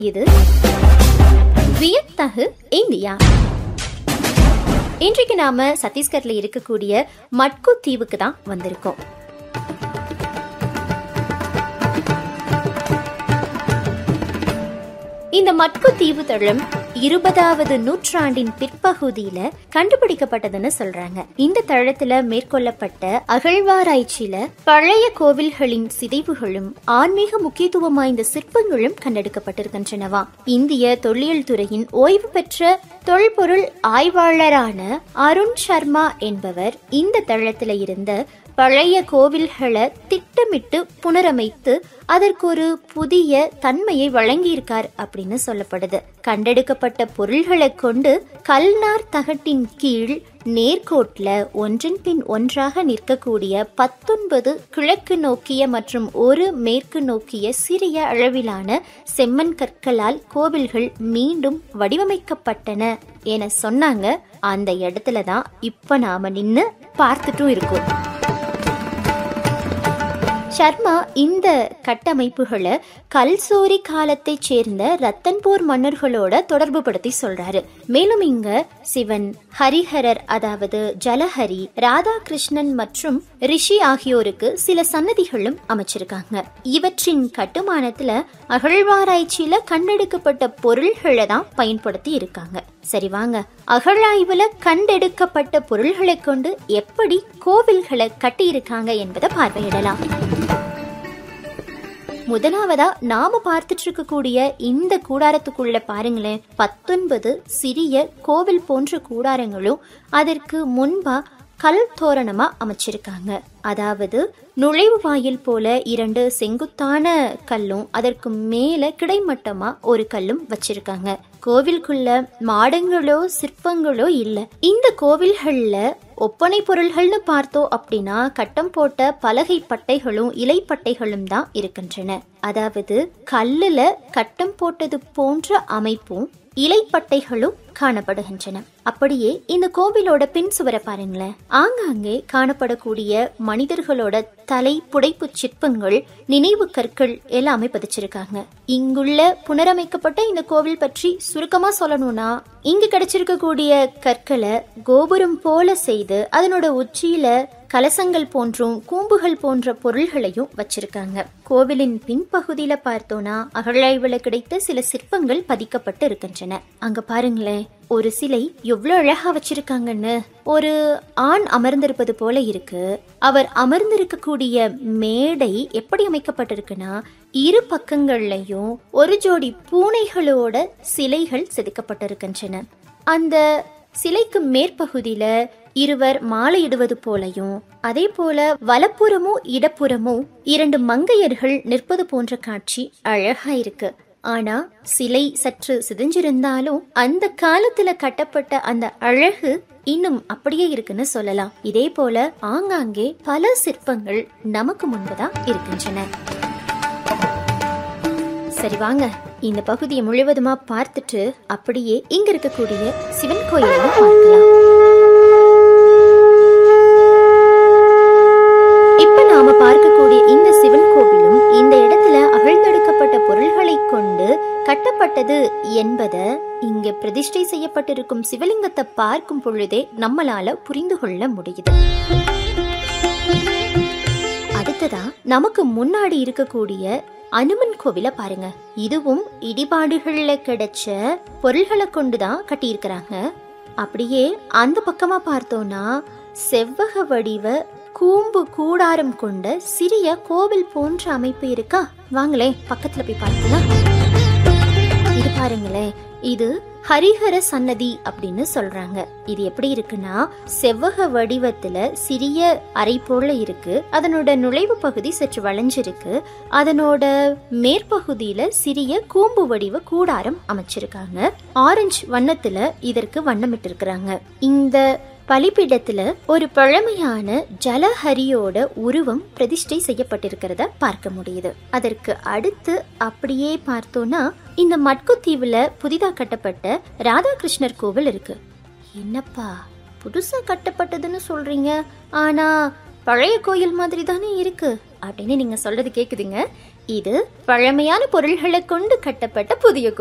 இது வியத்தகு இந்தியா இன்றைக்கு நாம சத்தீஸ்கர்ல இருக்கக்கூடிய மட்கு தீவுக்கு தான் வந்திருக்கோம் இந்த மட்கு தீவு தளம் இருபதாவது நூற்றாண்டின் பிற்பகுதியில கண்டுபிடிக்கப்பட்டதுன்னு சொல்றாங்க இந்த தளத்துல மேற்கொள்ளப்பட்ட அகழ்வாராய்ச்சியில பழைய கோவில்களின் சிதைவுகளும் ஆன்மீக முக்கியத்துவம் வாய்ந்த சிற்பங்களும் கண்டெடுக்கப்பட்டிருக்கின்றனவா இந்திய தொல்லியல் துறையின் ஓய்வு பெற்ற தொல்பொருள் ஆய்வாளரான அருண் சர்மா என்பவர் இந்த தளத்துல இருந்த பழைய கோவில்களை திட்டமிட்டு புனரமைத்து அதற்கு ஒரு புதிய தன்மையை வழங்கியிருக்கார் அப்படின்னு சொல்லப்படுது கண்டெடுக்கப்பட்ட பொருள்களை கொண்டு கல்நார் தகட்டின் கீழ் நேர்கோட்ல ஒன்றன் பின் ஒன்றாக நிற்கக்கூடிய பத்தொன்பது கிழக்கு நோக்கிய மற்றும் ஒரு மேற்கு நோக்கிய சிறிய அளவிலான செம்மண் கற்களால் கோவில்கள் மீண்டும் வடிவமைக்கப்பட்டன என சொன்னாங்க அந்த இடத்துல தான் இப்ப நாம நின்னு பார்த்துட்டும் இருக்கோம் சர்மா இந்த கட்டமைப்புகளை கல்சோரி காலத்தைச் சேர்ந்த ரத்தன்பூர் மன்னர்களோட தொடர்பு படுத்தி சொல்றாரு மேலும் இங்க சிவன் ஹரிஹரர் அதாவது ஜலஹரி ராதாகிருஷ்ணன் மற்றும் ரிஷி ஆகியோருக்கு சில சன்னதிகளும் அமைச்சிருக்காங்க இவற்றின் கட்டுமானத்துல அகழ்வாராய்ச்சியில கண்டெடுக்கப்பட்ட பொருள்களை தான் பயன்படுத்தி இருக்காங்க சரி வாங்க அகழாய்வுல கண்டெடுக்கப்பட்ட பொருள்களை கொண்டு எப்படி கோவில்களை கட்டியிருக்காங்க என்பதை பார்வையிடலாம் முதலாவதா நாம பார்த்துட்டு இருக்கக்கூடிய இந்த கூடாரத்துக்குள்ள பாருங்களேன் பத்தொன்பது சிறிய கோவில் போன்ற கூடாரங்களும் அதற்கு முன்பா கல் தோரணமா அமைச்சிருக்காங்க அதாவது நுழைவு வாயில் போல இரண்டு செங்குத்தான கல்லும் அதற்கு மேல கிடைமட்டமா ஒரு கல்லும் வச்சிருக்காங்க கோவிலுக்குள்ள மாடங்களோ சிற்பங்களோ இல்ல இந்த கோவில்கள்ல ஒப்பனை பொருள்கள்னு பார்த்தோம் அப்படின்னா கட்டம் போட்ட பலகை பட்டைகளும் இலைப்பட்டைகளும் தான் இருக்கின்றன அதாவது கல்லுல கட்டம் போட்டது போன்ற அமைப்பும் இலைப்பட்டைகளும் காணப்படுகின்றன அப்படியே இந்த கோவிலோட பின் சுவரை பாருங்களேன் ஆங்காங்கே காணப்படக்கூடிய மனிதர்களோட தலை புடைப்பு சிற்பங்கள் நினைவு கற்கள் எல்லாமே பதிச்சிருக்காங்க இங்குள்ள புனரமைக்கப்பட்ட இந்த கோவில் பற்றி சுருக்கமா சொல்லணும்னா இங்கு கிடைச்சிருக்கக்கூடிய கற்களை கோபுரம் போல செய்து அதனோட உச்சியில கலசங்கள் போன்றும் கூம்புகள் போன்ற பொருள்களையும் வச்சிருக்காங்க கோவிலின் பின்பகுதியில பார்த்தோம்னா அகழாய்வுல கிடைத்த சில சிற்பங்கள் பதிக்கப்பட்டு இருக்கின்றன அங்க பாருங்களேன் ஒரு சிலை எவ்வளவு அழகா வச்சிருக்காங்கன்னு ஒரு ஆண் அமர்ந்திருப்பது போல இருக்கு அவர் அமர்ந்திருக்கக்கூடிய மேடை எப்படி அமைக்கப்பட்டிருக்குன்னா இரு பக்கங்கள்லயும் ஒரு ஜோடி பூனைகளோட சிலைகள் செதுக்கப்பட்டிருக்கின்றன அந்த சிலைக்கு மேற்பகுதியில இருவர் மாலையிடுவது போலையும் அதே போல வலப்புறமும் இடப்புறமும் இரண்டு மங்கையர்கள் நிற்பது போன்ற காட்சி அழகா இருக்கு ஆனா சிலை சற்று சிதைஞ்சிருந்தாலும் அந்த காலத்துல கட்டப்பட்ட அந்த அழகு இன்னும் அப்படியே இருக்குன்னு சொல்லலாம் இதே போல ஆங்காங்கே பல சிற்பங்கள் நமக்கு முன்புதான் இருக்கின்றன சரி வாங்க இந்த பகுதியை முழுவதுமா பார்த்துட்டு அப்படியே இங்க இருக்கக்கூடிய சிவன் கோயிலையும் பார்க்கலாம் இப்ப நாம பார்க்கக்கூடிய இந்த சிவன் கோவிலும் இந்த இடத்துல அகழ்ந்தெடுக்கப்பட்ட பொருள்களை கொண்டு கட்டப்பட்டது என்பதை இங்க பிரதிஷ்டை செய்யப்பட்டிருக்கும் சிவலிங்கத்தை பார்க்கும் பொழுதே நம்மளால புரிந்து கொள்ள முடியுது அடுத்ததா நமக்கு முன்னாடி இருக்கக்கூடிய அனுமன் கோவில பாருங்க இதுவும் இடிபாடுகள்ல கிடைச்ச பொருள்களை கொண்டுதான் கட்டியிருக்கிறாங்க அப்படியே அந்த பக்கமா பார்த்தோம்னா செவ்வக வடிவ கூம்பு கூடாரம் கொண்ட சிறிய கோவில் போன்ற அமைப்பு இருக்கா வாங்களே பக்கத்துல போய் பார்க்கலாம் இது பாருங்களேன் இது ஹரிஹர சன்னதி அப்படின்னு சொல்றாங்க இது எப்படி இருக்குன்னா செவ்வக வடிவத்துல சிறிய அறை போல இருக்கு அதனோட நுழைவு பகுதி சற்று வளைஞ்சிருக்கு அதனோட மேற்பகுதியில சிறிய கூம்பு வடிவ கூடாரம் அமைச்சிருக்காங்க ஆரஞ்சு வண்ணத்துல இதற்கு வண்ணமிட்டிருக்கிறாங்க இந்த பலிபீடத்துல ஒரு பழமையான ஜலஹரியோட உருவம் பிரதிஷ்டை செய்யப்பட்டிருக்கிறத பார்க்க முடியுது அதற்கு அடுத்து அப்படியே பார்த்தோம்னா இந்த மட்கு தீவுல புதிதா கட்டப்பட்ட ராதாகிருஷ்ணர் கோவில் இருக்கு என்னப்பா புதுசா கட்டப்பட்டதுன்னு சொல்றீங்க ஆனா பழைய கோயில் மாதிரி தானே இருக்கு அப்படின்னு நீங்க சொல்றது கேக்குதுங்க இது பழமையான பொருள்களை கொண்டு கட்டப்பட்ட புதிய